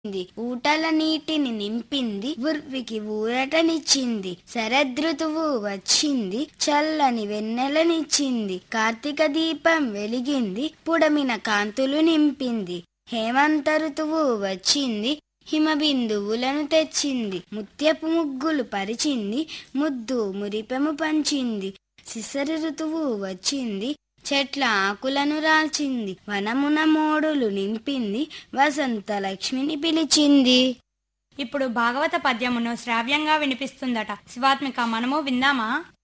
నింపింది ఊటల నీటిని నింపింది ఉర్వికి ఊరటనిచ్చింది శరదృతువు వచ్చింది చల్లని వెన్నెలనిచ్చింది కార్తీక దీపం వెలిగింది పుడమిన కాంతులు నింపింది హేమంత ఋతువు వచ్చింది హిమబిందువులను తెచ్చింది ముత్యపు ముగ్గులు పరిచింది ముద్దు మురిపెము పంచింది శిశరి ఋతువు వచ్చింది చెట్ల ఆకులను రాల్చింది వనమున మోడులు నింపింది వసంత లక్ష్మిని పిలిచింది ఇప్పుడు భాగవత పద్యమును శ్రావ్యంగా వినిపిస్తుందట శివాత్మిక మనము విందామా